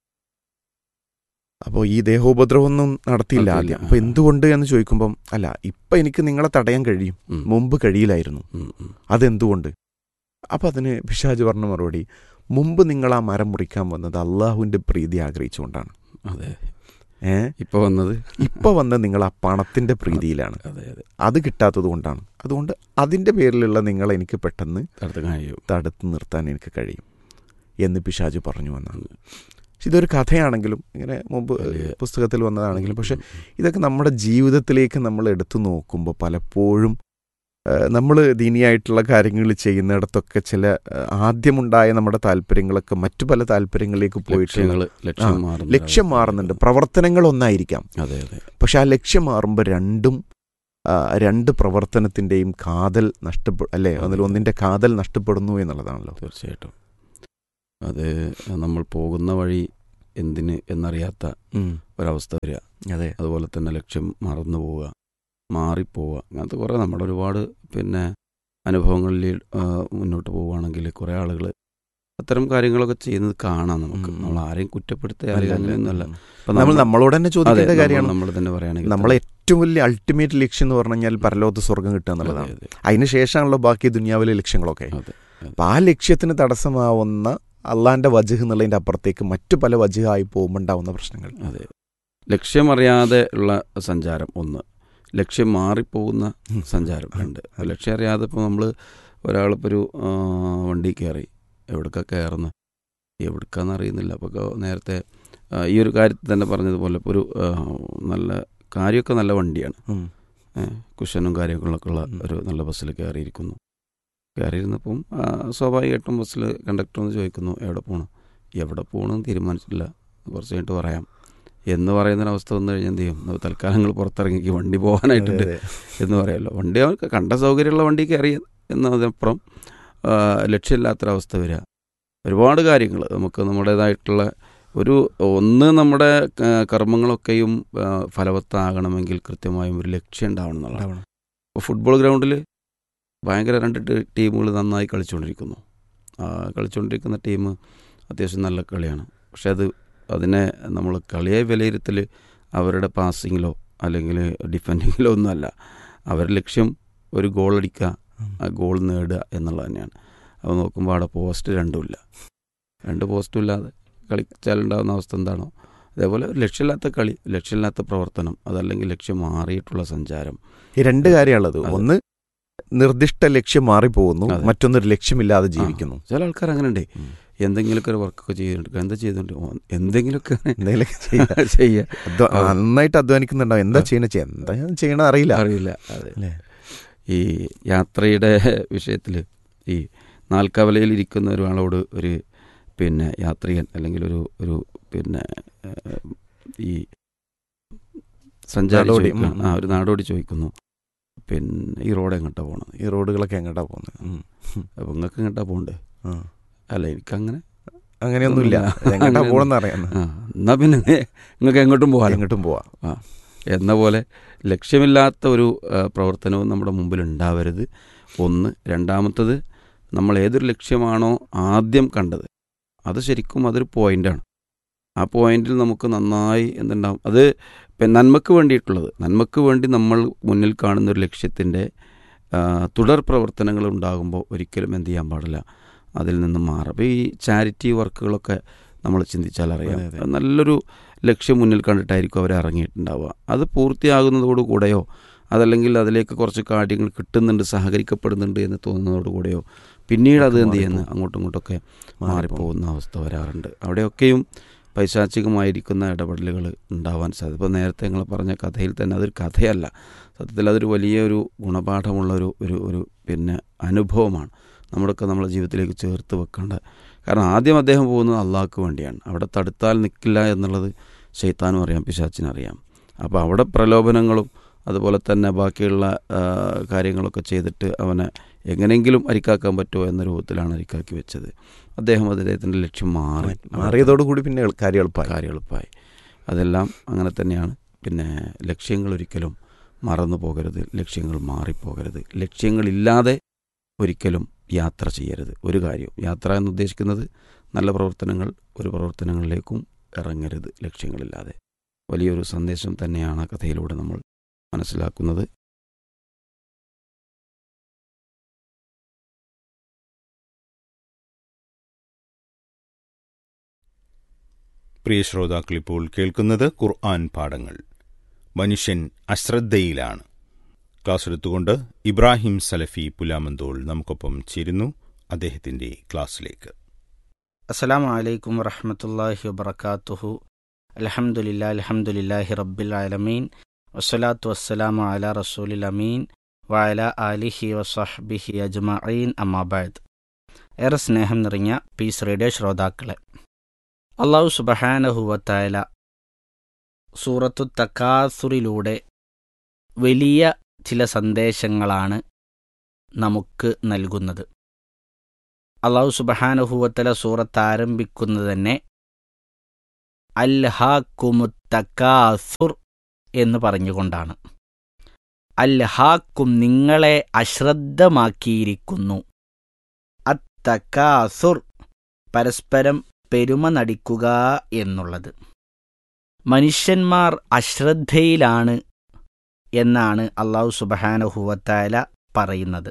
അപ്പോൾ ഈ ദേഹോപദ്രവമൊന്നും നടത്തിയില്ല നടത്തിയില്ല. ആദ്യം അപ്പൊ ആ. എന്തുകൊണ്ട് എന്ന് ചോദിക്കുമ്പം അല്ല ഇപ്പൊ എനിക്ക് നിങ്ങളെ തടയാൻ കഴിയും ഉം. മുമ്പ് കഴിയില്ലായിരുന്നു ഉം, ഉം. അതെന്തുകൊണ്ട് അപ്പം അതിന് പിശാജ് പറഞ്ഞ മറുപടി മുമ്പ് നിങ്ങൾ ആ മരം മുറിക്കാൻ വന്നത് അള്ളാഹുവിൻ്റെ പ്രീതി ആഗ്രഹിച്ചുകൊണ്ടാണ് അതെ ഏ ഇപ്പൊ വന്നത് ഇപ്പൊ വന്ന് നിങ്ങൾ ആ പണത്തിന്റെ പ്രീതിയിലാണ് അതെ അതെ അത് കിട്ടാത്തത് കൊണ്ടാണ് അതുകൊണ്ട് അതിന്റെ പേരിലുള്ള നിങ്ങൾ എനിക്ക് പെട്ടെന്ന് തടുത്ത് കഴിയും തടുത്ത് നിർത്താൻ എനിക്ക് കഴിയും എന്ന് പിശാജ് പറഞ്ഞു എന്നാണ് പക്ഷെ ഇതൊരു കഥയാണെങ്കിലും ഇങ്ങനെ മുമ്പ് വലിയ- പുസ്തകത്തിൽ വന്നതാണെങ്കിലും പക്ഷെ ഇതൊക്കെ നമ്മുടെ ജീവിതത്തിലേക്ക് നമ്മൾ എടുത്തു നോക്കുമ്പോൾ പലപ്പോഴും നമ്മൾ ദീനിയായിട്ടുള്ള കാര്യങ്ങൾ ചെയ്യുന്നിടത്തൊക്കെ ചില ആ, ആദ്യമുണ്ടായ നമ്മുടെ താല്പര്യങ്ങളൊക്കെ മറ്റു പല താല്പര്യങ്ങളിലേക്ക് പോയിട്ട് ലക്ഷ്യങ്ങള് ലക്ഷ്യം ആ, മാറുന്ന ലക്ഷ്യം മാറുന്നുണ്ട് പ്രവർത്തനങ്ങൾ ഒന്നായിരിക്കാം അതെ അതെ പക്ഷെ ആ ലക്ഷ്യം മാറുമ്പോൾ രണ്ടും ആ, രണ്ട് പ്രവർത്തനത്തിൻ്റെയും കാതൽ നഷ്ടപ്പെ അല്ലേ അതിൽ ഒന്നിൻ്റെ കാതൽ നഷ്ടപ്പെടുന്നു എന്നുള്ളതാണല്ലോ തീർച്ചയായിട്ടും അത് നമ്മൾ പോകുന്ന വഴി എന്തിന് എന്നറിയാത്ത ഒരവസ്ഥ വരിക അതെ അതുപോലെ തന്നെ ലക്ഷ്യം മറന്നു പോവുക മാറിപ്പോവുക അങ്ങനത്തെ കുറേ നമ്മുടെ ഒരുപാട് പിന്നെ അനുഭവങ്ങളിൽ ആ, മുന്നോട്ട് പോവുകയാണെങ്കിൽ കുറേ ആളുകൾ അത്തരം കാര്യങ്ങളൊക്കെ ചെയ്യുന്നത് കാണാം നമുക്ക് ഉം. നമ്മൾ ആരെയും കുറ്റപ്പെടുത്തുക അല്ലെങ്കിൽ അങ്ങനെയൊന്നുമല്ല ഇപ്പം നമ്മൾ നമ്മളോട് തന്നെ ചോദിക്കേണ്ട കാര്യമാണ് നമ്മൾ തന്നെ പറയുകയാണെങ്കിൽ നമ്മളെ ഏറ്റവും വലിയ അൾട്ടിമേറ്റ് ലക്ഷ്യം എന്ന് പറഞ്ഞു കഴിഞ്ഞാൽ പരലോകത്ത് സ്വർഗം കിട്ടുക എന്നുള്ളതാണ് അതിന് ശേഷമാണല്ലോ ബാക്കി ദുനിയാവിലെ ലക്ഷ്യങ്ങളൊക്കെ അതെ അപ്പം ആ ലക്ഷ്യത്തിന് തടസ്സമാവുന്ന അള്ളാന്റെ വജഹ് എന്നുള്ളതിന്റെ അപ്പുറത്തേക്ക് മറ്റു പല വജഹായി പോകുമ്പോൾ ഉണ്ടാവുന്ന പ്രശ്നങ്ങൾ അതെ ലക്ഷ്യമറിയാതെ ഉള്ള സഞ്ചാരം ഒന്ന് ലക്ഷ്യം മാറിപ്പോകുന്ന ഉം. സഞ്ചാരം രണ്ട് ലക്ഷ്യം അറിയാതെ ഇപ്പോൾ നമ്മൾ ഒരാളിപ്പോൾ ഒരു ആ, വണ്ടി കയറി എവിടേക്കാ കയറുന്ന എവിടേക്കാന്ന് അറിയുന്നില്ല അപ്പോൾ നേരത്തെ ആ, ഈ ഒരു കാര്യത്തിൽ തന്നെ പറഞ്ഞതുപോലെ ഇപ്പോൾ ഒരു ആ, നല്ല കാര്യമൊക്കെ നല്ല വണ്ടിയാണ് ഉം. ഏ, കുഷനും കാര്യങ്ങളൊക്കെ ഉള്ള ഉം. ഒരു നല്ല ബസ്സിൽ കയറിയിരിക്കുന്നു കയറിയിരുന്നപ്പം ആ, സ്വാഭാവികമായിട്ടും ബസ്സിൽ കണ്ടക്ടർ ഒന്ന് ചോദിക്കുന്നു എവിടെ പോകണം എവിടെ പോകണമെന്ന് തീരുമാനിച്ചിട്ടില്ല കുറച്ച് കഴിഞ്ഞിട്ട് പറയാം എന്ന് പറയുന്നൊരവസ്ഥ വന്നു കഴിഞ്ഞാൽ എന്ത് ചെയ്യും നമ്മൾ തൽക്കാലം നിങ്ങൾ പുറത്തിറങ്ങി വണ്ടി പോകാനായിട്ടുണ്ട് അതെ, എന്ന് പറയാമല്ലോ വണ്ടി അവർക്ക് കണ്ട സൗകര്യമുള്ള വണ്ടി കയറി എന്നതിനപ്പുറം ആ, ലക്ഷ്യമില്ലാത്തൊരവസ്ഥ വരിക ഒരുപാട് കാര്യങ്ങൾ നമുക്ക് നമ്മുടേതായിട്ടുള്ള ഒരു ഒന്ന് നമ്മുടെ ആ, കർമ്മങ്ങളൊക്കെയും ആ, ഫലവത്താകണമെങ്കിൽ കൃത്യമായും ഒരു ലക്ഷ്യം ഉണ്ടാവണം എന്നുള്ളതാണ് ഉണ്ടാവണം. ഇപ്പോൾ ഫുട്ബോൾ ഗ്രൗണ്ടിൽ ഭയങ്കര രണ്ട് ടീ- ടീമുകൾ നന്നായി കളിച്ചുകൊണ്ടിരിക്കുന്നു ആ, കളിച്ചുകൊണ്ടിരിക്കുന്ന ടീം അത്യാവശ്യം നല്ല കളിയാണ് പക്ഷെ അത് അതിനെ നമ്മൾ കളിയെ വിലയിരുത്തൽ അവരുടെ പാസിങ്ങിലോ അല്ലെങ്കിൽ ഡിഫെൻഡിങ്ങിലോ ഒന്നുമല്ല അവരുടെ ലക്ഷ്യം ഒരു ഗോൾ അടിക്കുക ആ ഗോൾ നേടുക എന്നുള്ളത് തന്നെയാണ് അപ്പോൾ നോക്കുമ്പോൾ അവിടെ പോസ്റ്റ് രണ്ടുമില്ല രണ്ട് പോസ്റ്റും ഇല്ലാതെ കളിച്ചാലുണ്ടാകുന്ന അവസ്ഥ എന്താണോ അതേപോലെ ഒരു ലക്ഷ്യമില്ലാത്ത കളി ലക്ഷ്യമില്ലാത്ത പ്രവർത്തനം അതല്ലെങ്കിൽ ലക്ഷ്യം മാറിയിട്ടുള്ള സഞ്ചാരം ഈ രണ്ട് കാര്യമുള്ളത് അതെ. ഒന്ന് നിർദ്ദിഷ്ട ലക്ഷ്യം മാറിപ്പോകുന്നു അതെ. മറ്റൊന്നൊരു ലക്ഷ്യമില്ലാതെ ജീവിക്കുന്നു ചില ആൾക്കാർ അങ്ങനെ ഉണ്ട് ഉം. എന്തെങ്കിലുമൊക്കെ ഒരു വർക്കൊക്കെ ചെയ്തിട്ടുണ്ട് എന്താ ചെയ്തിട്ടുണ്ട് ഓ, എന്തെങ്കിലുമൊക്കെ എന്തെങ്കിലുമൊക്കെ ചെയ്യുക. ചെയ്യുക അധ്വ- ആ. നന്നായിട്ട് അധ്വാനിക്കുന്നുണ്ടാവും എന്താ ചെയ്യണ ചെയ്യ എന്താ ചെയ്യണ അറിയില്ല അറിയില്ല അതെ അല്ലേ? ഈ യാത്രയുടെ വിഷയത്തിൽ ഈ നാൽക്കവലയിൽ ഇരിക്കുന്ന ഒരാളോട് ഒരു പിന്നെ യാത്രികൻ അല്ലെങ്കിൽ ഒരു ഒരു പിന്നെ ഏഹ്, ഈ സഞ്ചാരി നാടോടി, ചോദിക്കുന്നു. ഉം, ആ ഉം. ഒരു നാടോടി ചോദിക്കുന്നു പിന്നെ ഈ റോഡ് എങ്ങോട്ടാ പോകണത് ഈ റോഡുകളൊക്കെ എങ്ങോട്ടാ പോകുന്നത് ഉം. അപ്പം നിങ്ങൾക്ക് എങ്ങോട്ടാ പോകണ്ടേ ആ. അല്ല എനിക്കങ്ങനെ അങ്ങനെയൊന്നുമില്ല ഒന്നുമില്ല. എങ്ങോട്ടാ അങ്ങനെ പോകണമെന്ന് അറിയാം ആ എന്നാ പിന്നെ നിങ്ങൾക്ക് എങ്ങോട്ടും പോകാം എങ്ങോട്ടും പോവാം എന്ന പോലെ ലക്ഷ്യമില്ലാത്ത ഒരു ആ, പ്രവർത്തനവും നമ്മുടെ മുമ്പിൽ ഉണ്ടാവരുത് ഒന്ന് രണ്ടാമത്തത് നമ്മൾ ഏതൊരു ലക്ഷ്യമാണോ ആദ്യം കണ്ടത് അത് ശരിക്കും അതൊരു പോയിൻ്റാണ് ആ പോയിന്റിൽ നമുക്ക് നന്നായി എന്തുണ്ടാവും അത് ഇപ്പം നന്മക്ക് വേണ്ടിയിട്ടുള്ളത് നന്മക്ക് വേണ്ടി നമ്മൾ മുന്നിൽ കാണുന്ന ഒരു ലക്ഷ്യത്തിൻ്റെ ആ, തുടർ പ്രവർത്തനങ്ങൾ ഉണ്ടാകുമ്പോൾ ഒരിക്കലും എന്ത് ചെയ്യാൻ പാടില്ല അതിൽ നിന്ന് മാറും അപ്പോൾ ഈ ചാരിറ്റി വർക്കുകളൊക്കെ നമ്മൾ ചിന്തിച്ചാൽ അറിയാം അതെ, അതെ. നല്ലൊരു ലക്ഷ്യം മുന്നിൽ കണ്ടിട്ടായിരിക്കും അവർ ഇറങ്ങിയിട്ടുണ്ടാവുക അത് പൂർത്തിയാകുന്നതോടുകൂടെയോ അതല്ലെങ്കിൽ അതിലേക്ക് കുറച്ച് കാര്യങ്ങൾ കിട്ടുന്നുണ്ട് സഹകരിക്കപ്പെടുന്നുണ്ട് എന്ന് തോന്നുന്നതോടുകൂടെയോ പിന്നീട് അത് എന്ത് ചെയ്യുന്നു അങ്ങോട്ടും ഇങ്ങോട്ടൊക്കെ മാറിപ്പോകുന്ന അവസ്ഥ വരാറുണ്ട് അവിടെയൊക്കെയും പൈശാചികമായിരിക്കുന്ന ഇടപെടലുകൾ ഉണ്ടാവാൻ സാധ്യത ഇപ്പോൾ നേരത്തെ നിങ്ങൾ പറഞ്ഞ കഥയിൽ തന്നെ അതൊരു കഥയല്ല സത്യത്തിൽ അതൊരു വലിയൊരു ഗുണപാഠമുള്ള ഒരു ഒരു ഒരു പിന്നെ അനുഭവമാണ് നമ്മുടെയൊക്കെ നമ്മുടെ ജീവിതത്തിലേക്ക് ചേർത്ത് വെക്കേണ്ട കാരണം ആദ്യം അദ്ദേഹം പോകുന്നത് അള്ളാഹ്ക്ക് വേണ്ടിയാണ് അവിടെ തടുത്താൽ നിൽക്കില്ല എന്നുള്ളത് ശൈത്താനും അറിയാം പിശാച്ചിനും അറിയാം അപ്പോൾ അവിടെ പ്രലോഭനങ്ങളും അതുപോലെ തന്നെ ബാക്കിയുള്ള ആ, കാര്യങ്ങളൊക്കെ ചെയ്തിട്ട് അവനെ എങ്ങനെയെങ്കിലും അരിക്കാക്കാൻ പറ്റുമോ എന്ന രൂപത്തിലാണ് അരിക്കാക്കി വെച്ചത് അദ്ദേഹം അദ്ദേഹത്തിൻ്റെ ലക്ഷ്യം മാറി മാറിയതോടുകൂടി പിന്നെ എളു- കാര്യം എളുപ്പമായി കാര്യം എളുപ്പമായി അതെല്ലാം അങ്ങനെ തന്നെയാണ് പിന്നെ ലക്ഷ്യങ്ങൾ ഒരിക്കലും മറന്നു പോകരുത് ലക്ഷ്യങ്ങൾ മാറിപ്പോകരുത് ലക്ഷ്യങ്ങളില്ലാതെ ഒരിക്കലും യാത്ര ചെയ്യരുത് ഒരു കാര്യം യാത്ര എന്ന് ഉദ്ദേശിക്കുന്നത് നല്ല പ്രവർത്തനങ്ങൾ ഒരു പ്രവർത്തനങ്ങളിലേക്കും ഇറങ്ങരുത് ലക്ഷ്യങ്ങളില്ലാതെ വലിയൊരു സന്ദേശം തന്നെയാണ് ആ കഥയിലൂടെ നമ്മൾ മനസ്സിലാക്കുന്നത് പ്രിയ ശ്രോതാക്കൾ ഇപ്പോൾ കേൾക്കുന്നത് ഖുർആൻ പാഠങ്ങൾ മനുഷ്യൻ അശ്രദ്ധയിലാണ് ക്ലാസ് എടുത്തുകൊണ്ട് ഇബ്രാഹിം സലഫി പുലാമന്തോൾ നമുക്കൊപ്പം ചേരുന്നു അദ്ദേഹത്തിന്റെ ക്ലാസ്സിലേക്ക് അസ്സലാമു അലൈക്കും വറഹമത്തല്ലാഹി വബർക്കാത്തുഹു അലഹമുല്ലാ അലഹമുല്ലാഹി റബ്ബിൽ ആലമീൻ വസ്സലാത്തു വസ്സലാമു അല റസൂലിൽ അമീൻ വഅല ആലിഹി വസഹ്ബിഹി അജ്മഈൻ അമ്മാബാദ് ഏറെ സ്നേഹം നിറഞ്ഞ പീസ് റേഡിയോ ശ്രോതാക്കളെ അള്ളാഹു സുബഹാനഹുവത്തായ സൂറത്തു തക്കാസുറിലൂടെ വലിയ ചില സന്ദേശങ്ങളാണ് നമുക്ക് നൽകുന്നത് അള്ളാഹു സുബഹാനുഹൂവത്തല സൂറത്ത് ആരംഭിക്കുന്നത് തന്നെ അൽഹാക്കുമുത്തക്കാസുർ എന്ന് പറഞ്ഞുകൊണ്ടാണ് അൽഹാക്കും നിങ്ങളെ അശ്രദ്ധമാക്കിയിരിക്കുന്നു അത്തക്കാസുർ പരസ്പരം പെരുമ നടിക്കുക എന്നുള്ളത് മനുഷ്യന്മാർ അശ്രദ്ധയിലാണ് എന്നാണ് അള്ളാഹു സുബഹാനുഹൂവത്തായ പറയുന്നത്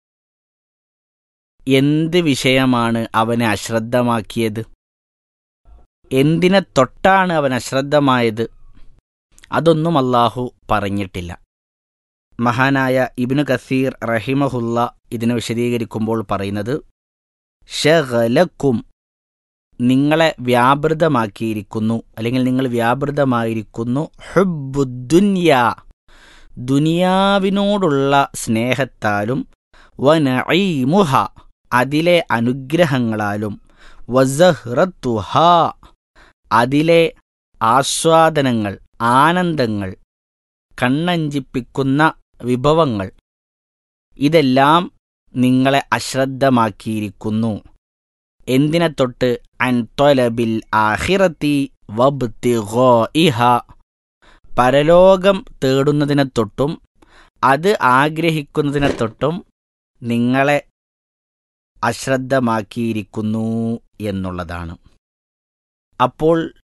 എന്ത് വിഷയമാണ് അവനെ അശ്രദ്ധമാക്കിയത് എന്തിനെ തൊട്ടാണ് അവൻ അശ്രദ്ധമായത് അതൊന്നും അള്ളാഹു പറഞ്ഞിട്ടില്ല മഹാനായ ഇബ്നു കസീർ റഹിമഹുല്ല ഇതിനെ വിശദീകരിക്കുമ്പോൾ പറയുന്നത് ഷഗലക്കും നിങ്ങളെ വ്യാപൃതമാക്കിയിരിക്കുന്നു അല്ലെങ്കിൽ നിങ്ങൾ വ്യാപൃതമായിരിക്കുന്നു ഹുബുദ്ദുന്യ ദുനിയാവിനോടുള്ള സ്നേഹത്താലും വനഈമുഹ അതിലെ അനുഗ്രഹങ്ങളാലും വസഹ്റത്തുഹ അതിലെ ആസ്വാദനങ്ങൾ ആനന്ദങ്ങൾ കണ്ണഞ്ചിപ്പിക്കുന്ന വിഭവങ്ങൾ ഇതെല്ലാം നിങ്ങളെ അശ്രദ്ധമാക്കിയിരിക്കുന്നു എന്തിനെ തൊട്ട് അൻതൊലബിൽ ആഹിറത്തി വബ്തിഗോഇഹ പരലോകം തേടുന്നതിനെ തൊട്ടും അത് ആഗ്രഹിക്കുന്നതിനെ തൊട്ടും നിങ്ങളെ അശ്രദ്ധമാക്കിയിരിക്കുന്നു എന്നുള്ളതാണ് അപ്പോൾ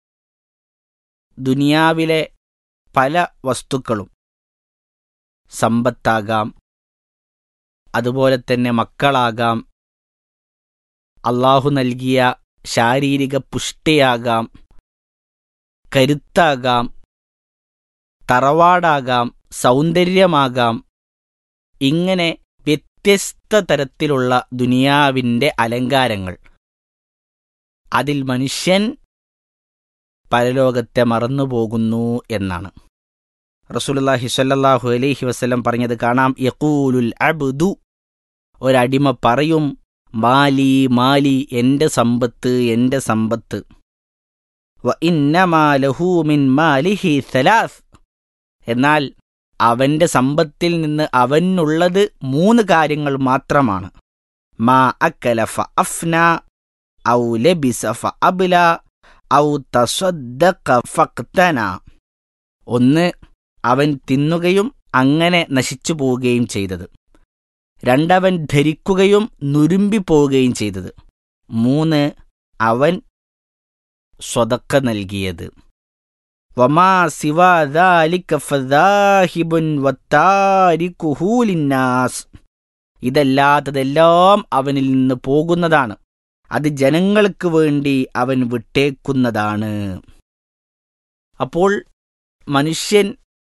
ദുനിയാവിലെ പല വസ്തുക്കളും സമ്പത്താകാം അതുപോലെ തന്നെ മക്കളാകാം അള്ളാഹു നൽകിയ ശാരീരിക പുഷ്ടിയാകാം കരുത്താകാം തറവാടാകാം സൗന്ദര്യമാകാം ഇങ്ങനെ വ്യത്യസ്ത തരത്തിലുള്ള ദുനിയാവിൻ്റെ അലങ്കാരങ്ങൾ അതിൽ മനുഷ്യൻ പരലോകത്തെ മറന്നുപോകുന്നു എന്നാണ് റസൂലുള്ളാഹി സ്വല്ലല്ലാഹു അലൈഹി വസല്ലം പറഞ്ഞത് കാണാം യഖൂലുൽ അബ്ദു ഒരടിമ പറയും മാലി മാലി എൻ്റെ സമ്പത്ത് എൻ്റെ സമ്പത്ത് വ ഇന്നമാ ലഹു മിൻ മാലിഹി സലാസ് എന്നാൽ അവന്റെ സമ്പത്തിൽ നിന്ന് അവനുള്ളത് മൂന്ന് കാര്യങ്ങൾ മാത്രമാണ് മാ അക്കല ഫ അഫ്ന ഔ ലബിസ ഫ അബ്ല ഔ തസദ്ദഖ ഫഖ്തന ഒന്ന് അവൻ തിന്നുകയും അങ്ങനെ നശിച്ചു പോവുകയും ചെയ്തത് രണ്ടവൻ ധരിക്കുകയും നുരുമ്പി പോവുകയും ചെയ്തത് മൂന്ന് അവൻ സ്വതക്ക നൽകിയത് വമാ സിവാ ദാലിക ഫദാഹിബുൻ വത്താരിക്കുഹു ലിന്നാസ് ഇതല്ലാത്തതെല്ലാം അവനിൽ നിന്ന് പോകുന്നതാണ് അത് ജനങ്ങൾക്ക് വേണ്ടി അവൻ വിട്ടേക്കുന്നതാണ് അപ്പോൾ മനുഷ്യൻ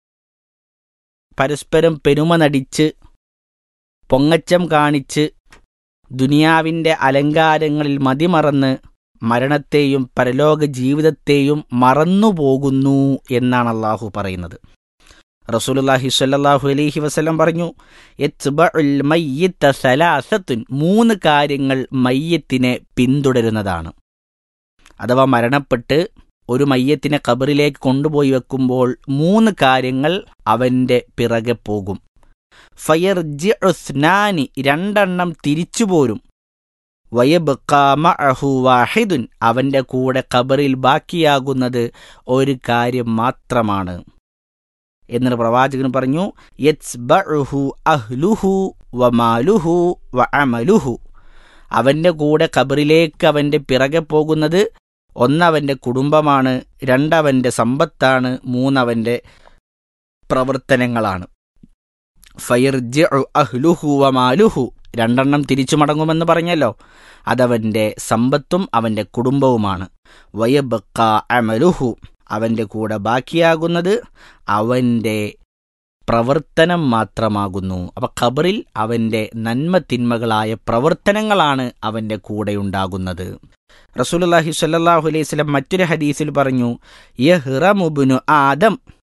പരസ്പരം പെരുമ നടിച്ച് പൊങ്ങച്ചം കാണിച്ച് ദുനിയാവിൻ്റെ അലങ്കാരങ്ങളിൽ മതിമറന്ന് മരണത്തെയും പരലോക ജീവിതത്തെയും മറന്നുപോകുന്നു എന്നാണ് അള്ളാഹു പറയുന്നത് റസൂലുള്ളാഹി സ്വല്ലല്ലാഹു അലൈഹി വസല്ലം പറഞ്ഞു യത്ബഉൽ മയ്യിത്ത സലാസത്തുൻ മൂന്ന് കാര്യങ്ങൾ മയ്യത്തിനെ പിന്തുടരുന്നതാണ് അഥവാ മരണപ്പെട്ട് ഒരു മയ്യത്തിനെ ഖബറിലേക്ക് കൊണ്ടുപോയി വെക്കുമ്പോൾ മൂന്ന് കാര്യങ്ങൾ അവൻ്റെ പിറകെ പോകും ഫയർജി ഉസ്നാനി രണ്ടെണ്ണം തിരിച്ചു പോരും വയബക്കാമഅഹു വാഹിദുൻ അവൻ്റെ കൂടെ ഖബറിൽ ബാക്കിയാകുന്നത് ഒരു കാര്യം മാത്രമാണ് എന്നിട്ട് പ്രവാചകൻ പറഞ്ഞു യത്സ്ബഉഹു അഹ്ലുഹു വമാലുഹു വ അമലുഹു അവൻ്റെ കൂടെ ഖബറിലേക്ക് അവൻ്റെ പിറകെ പോകുന്നത് ഒന്നവൻ്റെ കുടുംബമാണ് രണ്ടവൻ്റെ സമ്പത്താണ് മൂന്നവൻ്റെ പ്രവർത്തനങ്ങളാണ് ഫയർജി അഹ്ലുഹു വമാലുഹു രണ്ടെണ്ണം തിരിച്ചു മടങ്ങുമെന്ന് പറഞ്ഞല്ലോ അതവൻ്റെ സമ്പത്തും അവൻ്റെ കുടുംബവുമാണ് വയബക്ക അമലുഹു അവൻ്റെ കൂടെ ബാക്കിയാകുന്നത് അവൻ്റെ പ്രവർത്തനം മാത്രമാകുന്നു അപ്പം ഖബറിൽ അവൻ്റെ നന്മ തിന്മകളായ പ്രവർത്തനങ്ങളാണ് അവൻ്റെ കൂടെ ഉണ്ടാകുന്നത് റസൂലുള്ളാഹി സ്വല്ലല്ലാഹു അലൈഹി വസല്ലം മറ്റൊരു ഹദീസിൽ പറഞ്ഞു യഹ്റമുബ്നു ആദം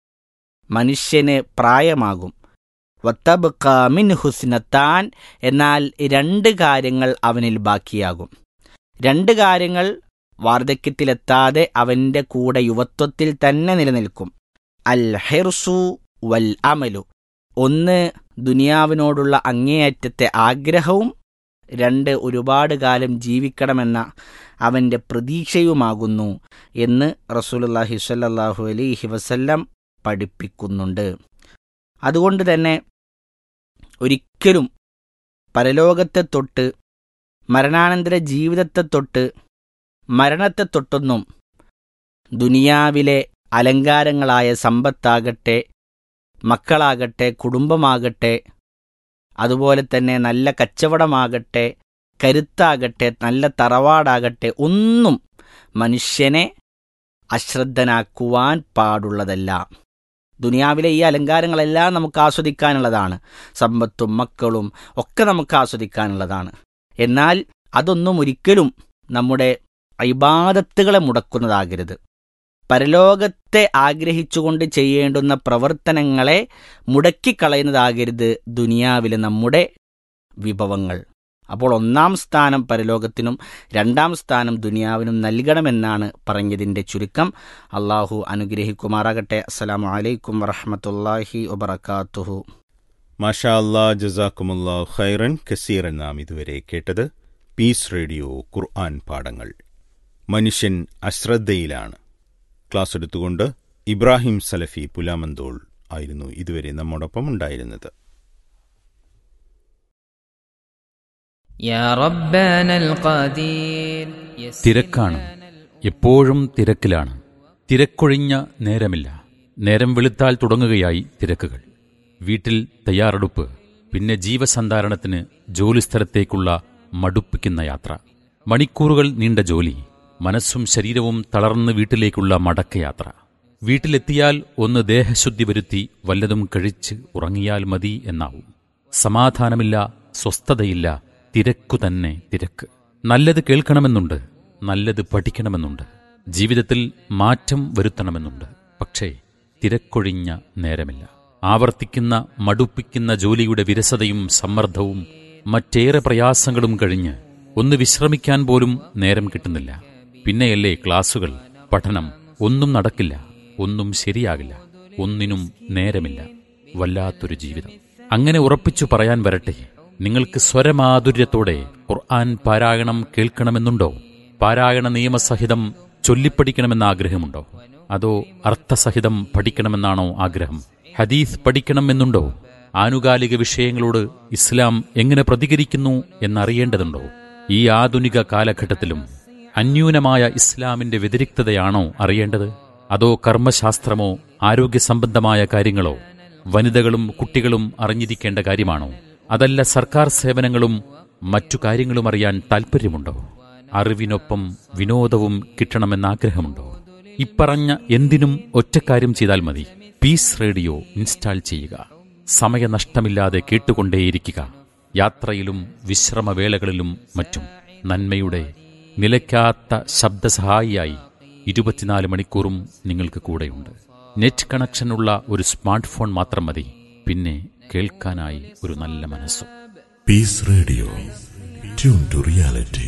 മനുഷ്യന് പ്രായമാകും വത്തബ്ഖ മിൻ ഹുസ്നത്താൻ എന്നാൽ രണ്ട് കാര്യങ്ങൾ അവനിൽ ബാക്കിയാകും രണ്ട് കാര്യങ്ങൾ വാർദ്ധക്യത്തിലെത്താതെ അവൻ്റെ കൂടെ യുവത്വത്തിൽ തന്നെ നിലനിൽക്കും അൽ ഹെർസു വൽ അമലു ഒന്ന് ദുനിയാവിനോടുള്ള അങ്ങേയറ്റത്തെ ആഗ്രഹവും രണ്ട് ഒരുപാട് കാലം ജീവിക്കണമെന്ന അവൻ്റെ പ്രതീക്ഷയുമാകുന്നു എന്ന് റസൂലുള്ളാഹി സ്വല്ലല്ലാഹു അലൈഹി വസല്ലം പഠിപ്പിക്കുന്നുണ്ട് അതുകൊണ്ട് തന്നെ ഒരിക്കലും പരലോകത്തെ തൊട്ട് മരണാനന്തര ജീവിതത്തെ തൊട്ട് മരണത്തെ തൊട്ടൊന്നും ദുനിയാവിലെ അലങ്കാരങ്ങളായ സമ്പത്താകട്ടെ മക്കളാകട്ടെ കുടുംബമാകട്ടെ അതുപോലെ തന്നെ നല്ല കച്ചവടമാകട്ടെ കരുത്താകട്ടെ നല്ല തറവാടാകട്ടെ ഒന്നും മനുഷ്യനെ അശ്രദ്ധനാക്കുവാൻ പാടുള്ളതല്ല ദുനിയാവിലെ ഈ അലങ്കാരങ്ങളെല്ലാം നമുക്ക് ആസ്വദിക്കാനുള്ളതാണ് സമ്പത്തും മക്കളും ഒക്കെ നമുക്ക് ആസ്വദിക്കാനുള്ളതാണ് എന്നാൽ അതൊന്നും ഒരിക്കലും നമ്മുടെ ഇബാദത്തുകളെ മുടക്കുന്നതാകരുത് പരലോകത്തെ ആഗ്രഹിച്ചുകൊണ്ട് ചെയ്യേണ്ടുന്ന പ്രവർത്തനങ്ങളെ മുടക്കിക്കളയുന്നതാകരുത് ദുനിയാവിലെ നമ്മുടെ വിഭവങ്ങൾ അപ്പോൾ ഒന്നാം സ്ഥാനം പരലോകത്തിനും രണ്ടാം സ്ഥാനം ദുനിയാവിനും നൽകണമെന്നാണ് പറഞ്ഞതിൻ്റെ ചുരുക്കം അള്ളാഹു അനുഗ്രഹിക്കുമാറാകട്ടെ അസ്സലാമു അലൈക്കും വറഹമത്തല്ലാഹി വബർക്കാത്തുഹു മാഷാ അല്ലാ ജസാക്കുമുല്ലാ ഖൈറൻ കസീറൻ നാം ഇതുവരെ കേട്ടത് പീസ് റേഡിയോ ഖുർആൻ പാഠങ്ങൾ മനുഷ്യൻ അശ്രദ്ധയിലാണ് ക്ലാസ് എടുത്തുകൊണ്ട് ഇബ്രാഹിം സലഫി പുലാമന്തോൾ ആയിരുന്നു ഇതുവരെ നമ്മോടൊപ്പം ഉണ്ടായിരുന്നത് يا ربنا القدير തിരക്കാണ് എപ്പോഴും തിരക്കിലാണ് തിരക്കൊഴിഞ്ഞ നേരമില്ല നേരം വെളുത്താൽ തുടങ്ങുകയായി തിരക്കുകൾ വീട്ടിൽ തയ്യാറെടുപ്പ് പിന്നെ ജീവസന്ധാരണത്തിന് ജോലിസ്ഥലത്തേക്കുള്ള മടുപ്പിക്കുന്ന യാത്ര മണിക്കൂറുകൾ നീണ്ട ജോലി മനസ്സും ശരീരവും തളർന്ന് വീട്ടിലേക്കുള്ള മടക്കയാത്ര വീട്ടിലെത്തിയാൽ ഒന്ന് ദേഹശുദ്ധി വരുത്തി വല്ലതും കഴിച്ച് ഉറങ്ങിയാൽ മതി എന്നാവും സമാധാനമില്ല സ്വസ്ഥതയില്ല തിരക്കു തന്നെ തിരക്ക് നല്ലത് കേൾക്കണമെന്നുണ്ട് നല്ലത് പഠിക്കണമെന്നുണ്ട് ജീവിതത്തിൽ മാറ്റം വരുത്തണമെന്നുണ്ട് പക്ഷേ തിരക്കൊഴിഞ്ഞ നേരമില്ല ആവർത്തിക്കുന്ന മടുപ്പിക്കുന്ന ജോലിയുടെ വിരസതയും സമ്മർദ്ദവും മറ്റേറെ പ്രയാസങ്ങളും കഴിഞ്ഞ് ഒന്ന് വിശ്രമിക്കാൻ പോലും നേരം കിട്ടുന്നില്ല പിന്നെയല്ലേ ക്ലാസുകൾ പഠനം ഒന്നും നടക്കില്ല ഒന്നും ശരിയാകില്ല ഒന്നിനും നേരമില്ല വല്ലാത്തൊരു ജീവിതം അങ്ങനെ ഉറപ്പിച്ചു പറയാൻ വരട്ടെ നിങ്ങൾക്ക് സ്വരമാധുര്യത്തോടെ ഖുർആൻ പാരായണം കേൾക്കണമെന്നുണ്ടോ പാരായണ നിയമസഹിതം ചൊല്ലിപ്പഠിക്കണമെന്ന ആഗ്രഹമുണ്ടോ അതോ അർത്ഥസഹിതം പഠിക്കണമെന്നാണോ ആഗ്രഹം ഹദീസ് പഠിക്കണമെന്നുണ്ടോ ആനുകാലിക വിഷയങ്ങളോട് ഇസ്ലാം എങ്ങനെ പ്രതികരിക്കുന്നു എന്നറിയേണ്ടതുണ്ടോ ഈ ആധുനിക കാലഘട്ടത്തിലും അന്യൂനമായ ഇസ്ലാമിന്റെ വ്യതിരിക്തതയാണോ അറിയേണ്ടത് അതോ കർമ്മശാസ്ത്രമോ ആരോഗ്യ സംബന്ധമായ കാര്യങ്ങളോ വനിതകളും കുട്ടികളും അറിഞ്ഞിരിക്കേണ്ട കാര്യമാണോ അതല്ല സർക്കാർ സേവനങ്ങളും മറ്റു കാര്യങ്ങളും അറിയാൻ താൽപ്പര്യമുണ്ടോ അറിവിനൊപ്പം വിനോദവും കിട്ടണമെന്ന് ആഗ്രഹമുണ്ടോ ഇപ്പറഞ്ഞ എന്തിനും ഒറ്റക്കാര്യം ചെയ്താൽ മതി പീസ് റേഡിയോ ഇൻസ്റ്റാൾ ചെയ്യുക സമയനഷ്ടമില്ലാതെ കേട്ടുകൊണ്ടേയിരിക്കുക യാത്രയിലും വിശ്രമവേളകളിലും മറ്റും നന്മയുടെ നിലയ്ക്കാത്ത ശബ്ദസഹായിയായി ഇരുപത്തിനാല് മണിക്കൂറും നിങ്ങൾക്ക് കൂടെയുണ്ട് നെറ്റ് കണക്ഷനുള്ള ഒരു സ്മാർട്ട് ഫോൺ മാത്രം മതി പിന്നെ കേൾക്കാനായി ഒരു നല്ല മനസ്സും Peace Radio. Tune to reality.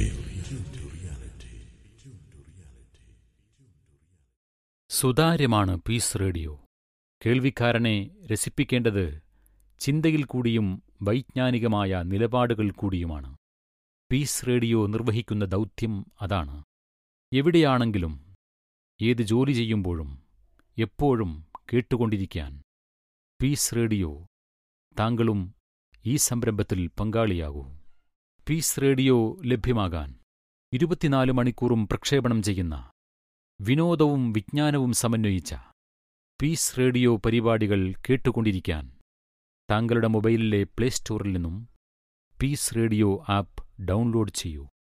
സുതാര്യമാണ് പീസ് റേഡിയോ കേൾവിക്കാരനെ രസിപ്പിക്കേണ്ടത് ചിന്തയിൽ കൂടിയും വൈജ്ഞാനികമായ നിലപാടുകൾ കൂടിയുമാണ് പീസ് റേഡിയോ നിർവഹിക്കുന്ന ദൗത്യം അതാണ് എവിടെയാണെങ്കിലും ഏത് ജോലി ചെയ്യുമ്പോഴും എപ്പോഴും കേട്ടുകൊണ്ടിരിക്കാൻ പീസ് റേഡിയോ താങ്കളും ഈ സംരംഭത്തിൽ പങ്കാളിയാകൂ പീസ് റേഡിയോ ലഭ്യമാകാൻ ഇരുപത്തിനാല് മണിക്കൂറും പ്രക്ഷേപണം ചെയ്യുന്ന വിനോദവും വിജ്ഞാനവും സമന്വയിച്ച പീസ് റേഡിയോ പരിപാടികൾ കേട്ടുകൊണ്ടിരിക്കാൻ താങ്കളുടെ മൊബൈലിലെ പ്ലേ സ്റ്റോറിൽ നിന്നും പീസ് റേഡിയോ ആപ്പ് ഡൗൺലോഡ് ചെയ്യൂ